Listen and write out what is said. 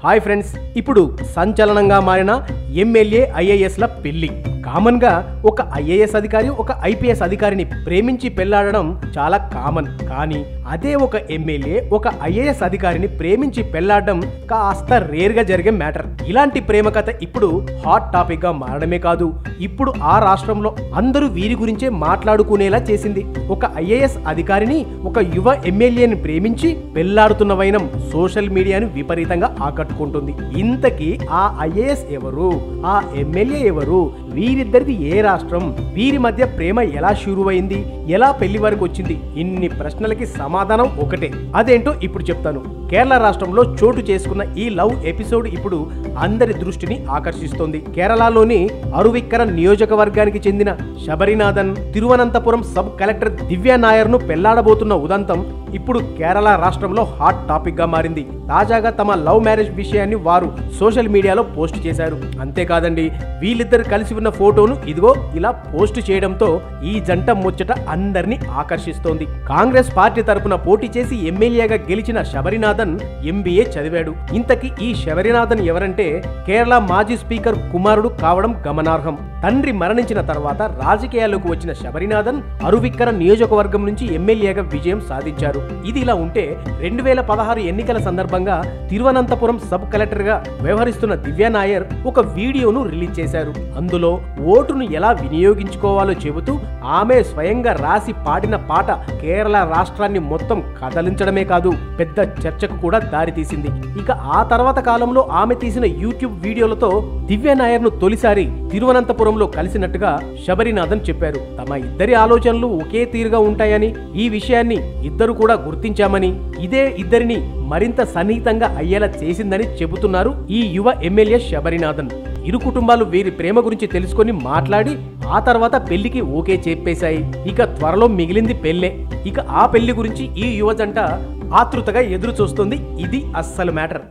hi friends ఇప్పుడు సంచలనంగా మారిన ఎమ్మెల్యే ఐఏఎస్ల పెళ్లి కామన్గా ఒక ఐఏఎస్ అధికారి ఒక ఐపీఎస్ అధికారిని ప్రేమించి పెళ్లాడడం చాలా కామన్ కానీ అదే ఒక ఎమ్మెల్యే ఒక ఐఏఎస్ అధికారిని ప్రేమించి పెళ్లాడడం కాస్త రేర్గా జరిగే మ్యాటర్ ఇలాంటి ప్రేమ కథ ఇప్పుడు హాట్ టాపిక్ గా మారడమే కాదు ఇప్పుడు ఆ రాష్ట్రంలో అందరూ వీరి గురించే మాట్లాడుకునేలా చేసింది ఒక ఐఏఎస్ అధికారిని ఒక యువ ఎమ్మెల్యేని ప్రేమించి పెళ్లాడుతున్న వైనం సోషల్ మీడియాను విపరీతంగా ఆకట్టుకుంటుంది ఇంతకీ ఆ ఐఏఎస్ ఎవరు ఆ ఎమ్మెల్యే ఎవరు వీరిద్దరిది ఏ రాష్ట్రం వీరి మధ్య ప్రేమ ఎలా షురువైంది ఎలా పెళ్లి వరకు వచ్చింది ఇన్ని ప్రశ్నలకి సమాధానం ఒకటే అదేంటో ఇప్పుడు చెప్తాను కేరళ రాష్ట్రంలో చోటు చేసుకున్న ఈ లవ్ ఎపిసోడ్ ఇప్పుడు అందరి దృష్టిని ఆకర్షిస్తోంది కేరళలోని అరువిక్కర నియోజకవర్గానికి చెందిన శబరినాథన్ తిరువనంతపురం సబ్ కలెక్టర్ దివ్య నాయర్ ను పెళ్లాడబోతున్న ఉదంతం ఇప్పుడు కేరళ రాష్ట్రంలో హాట్ టాపిక్ గా మారింది తాజాగా తమ లవ్ మ్యారేజ్ విషయాన్ని వారు సోషల్ మీడియాలో పోస్ట్ చేశారు అంతేకాదండి వీళ్ళిద్దరు కలిసి ఉన్న ఫోటోను ఇదిగో ఇలా పోస్ట్ చేయడంతో ఈ జంట ముచ్చట అందరినీ ఆకర్షిస్తోంది కాంగ్రెస్ పార్టీ తరపున పోటీ చేసి ఎమ్మెల్యేగా గెలిచిన శబరినాథన్ ఎంబీఏ చదివాడు ఇంతకీ ఈ శబరినాథన్ ఎవరంటే కేరళ మాజీ స్పీకర్ కుమారుడు కావడం గమనార్హం తండ్రి మరణించిన తర్వాత రాజకీయాల్లోకి వచ్చిన శబరినాథన్ అరువిక్కర నియోజకవర్గం నుంచి ఎమ్మెల్యేగా విజయం సాధించారు ఇది ఇలా ఉంటే రెండు వేల పదహారు ఎన్నికల సందర్భంగా తిరువనంతపురం సబ్ కలెక్టర్ గా వ్యవహరిస్తున్న దివ్యా నాయర్ ఒక వీడియోను రిలీజ్ చేశారు అందులో ఓటును ఎలా వినియోగించుకోవాలో చెబుతూ ఆమె స్వయంగా రాసి పాడిన పాట కేరళ రాష్ట్రాన్ని మొత్తం కదలించడమే కాదు పెద్ద చర్చకు కూడా దారితీసింది ఇక ఆ తర్వాత కాలంలో ఆమె తీసిన యూట్యూబ్ వీడియోలతో దివ్య నాయర్ను తొలిసారి తిరువనంతపురంలో కలిసినట్టుగా శబరినాథన్ చెప్పారు తమ ఇద్దరి ఆలోచనలు ఒకే తీరుగా ఉంటాయని ఈ విషయాన్ని ఇద్దరు కూడా గుర్తించామని ఇదే ఇద్దరిని మరింత సన్నిహితంగా అయ్యేలా చేసిందని చెబుతున్నారు ఈ యువ ఎమ్మెల్యే శబరినాథన్ ఇరు కుటుంబాలు వీరి ప్రేమ గురించి తెలుసుకొని మాట్లాడి ఆ తర్వాత పెళ్లికి ఓకే చెప్పేశాయి ఇక త్వరలో మిగిలింది పెళ్ళే ఇక ఆ పెళ్లి గురించి ఈ యువ జంట ఆతృతగా ఎదురు చూస్తుంది ఇది అస్సలు మ్యాటర్